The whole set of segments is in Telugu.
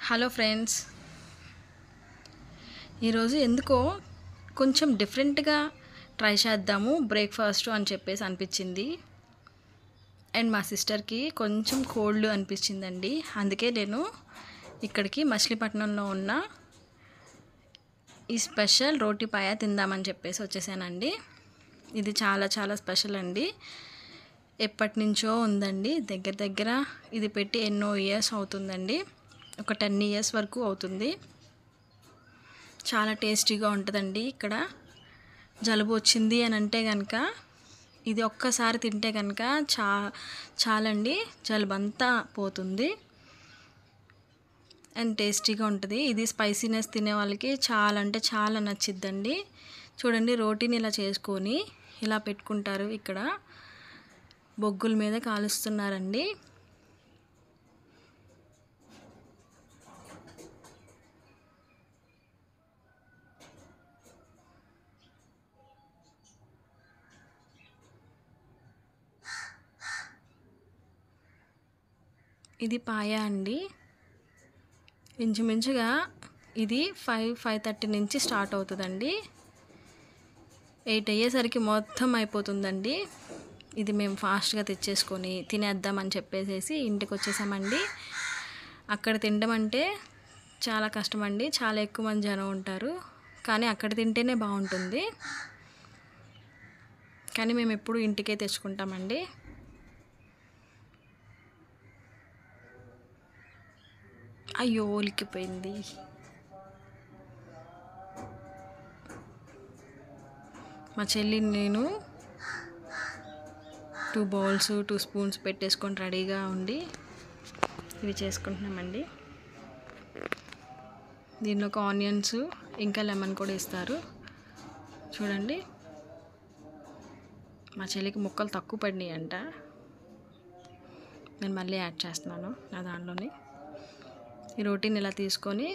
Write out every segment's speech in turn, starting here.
హలో ఫ్రెండ్స్ ఈరోజు ఎందుకో కొంచెం డిఫరెంట్గా ట్రై చేద్దాము బ్రేక్ఫాస్ట్ అని చెప్పేసి అనిపించింది అండ్ మా సిస్టర్కి కొంచెం కోల్డ్ అనిపించిందండి అందుకే నేను ఇక్కడికి మచిలీపట్నంలో ఉన్న ఈ స్పెషల్ రోటీ పాయ తిందామని చెప్పేసి వచ్చేసానండి ఇది చాలా చాలా స్పెషల్ అండి ఎప్పటి నుంచో ఉందండి దగ్గర దగ్గర ఇది పెట్టి ఎన్నో ఇయర్స్ అవుతుందండి ఒక టెన్ ఇయర్స్ వరకు అవుతుంది చాలా టేస్టీగా ఉంటుందండి ఇక్కడ జలుబు వచ్చింది అని అంటే కనుక ఇది ఒక్కసారి తింటే కనుక చా చాలండి జలుబు అంతా పోతుంది అండ్ టేస్టీగా ఉంటుంది ఇది స్పైసీనెస్ తినే వాళ్ళకి చాలా అంటే చాలా నచ్చిద్దండి చూడండి రోటీని ఇలా చేసుకొని ఇలా పెట్టుకుంటారు ఇక్కడ బొగ్గుల మీద కాలుస్తున్నారండి ఇది పాయ అండి ఇంచుమించుగా ఇది ఫైవ్ ఫైవ్ థర్టీ నుంచి స్టార్ట్ అవుతుందండి ఎయిట్ అయ్యేసరికి మొత్తం అయిపోతుందండి ఇది మేము ఫాస్ట్గా తెచ్చేసుకొని తినేద్దామని చెప్పేసేసి ఇంటికి వచ్చేసామండి అక్కడ తినడం అంటే చాలా కష్టం అండి చాలా ఎక్కువ మంది జనం ఉంటారు కానీ అక్కడ తింటేనే బాగుంటుంది కానీ మేము ఎప్పుడు ఇంటికే తెచ్చుకుంటామండి అయ్యో ఒలికిపోయింది మా చెల్లి నేను టూ బౌల్స్ టూ స్పూన్స్ పెట్టేసుకొని రెడీగా ఉండి ఇవి చేసుకుంటున్నామండి దీనిలో ఒక ఆనియన్స్ ఇంకా లెమన్ కూడా ఇస్తారు చూడండి మా చెల్లికి ముక్కలు తక్కువ పడినాయి అంట నేను మళ్ళీ యాడ్ చేస్తున్నాను నా దానిలోని ఈ రోటీని ఇలా తీసుకొని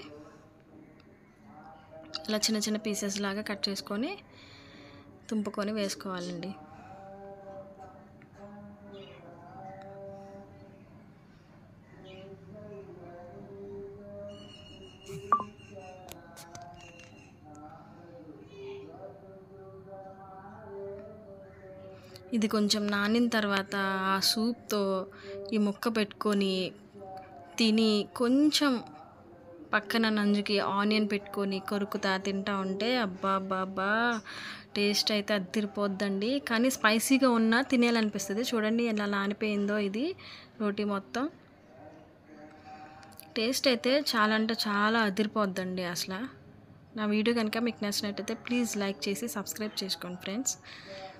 ఇలా చిన్న చిన్న పీసెస్ లాగా కట్ చేసుకొని తుంపుకొని వేసుకోవాలండి ఇది కొంచెం నానిన తర్వాత ఆ సూప్తో ఈ ముక్క పెట్టుకొని తిని కొంచెం పక్కన నంజుకి ఆనియన్ పెట్టుకొని కొరుకుతా తింటా ఉంటే అబ్బా అబ్బా అబ్బా టేస్ట్ అయితే అద్దిరిపోద్దండి కానీ స్పైసీగా ఉన్నా తినేయాలనిపిస్తుంది చూడండి ఎలా నానిపోయిందో ఇది రోటీ మొత్తం టేస్ట్ అయితే చాలా అంటే చాలా అదిరిపోద్దండి అసలు నా వీడియో కనుక మీకు నచ్చినట్టయితే ప్లీజ్ లైక్ చేసి సబ్స్క్రైబ్ చేసుకోండి ఫ్రెండ్స్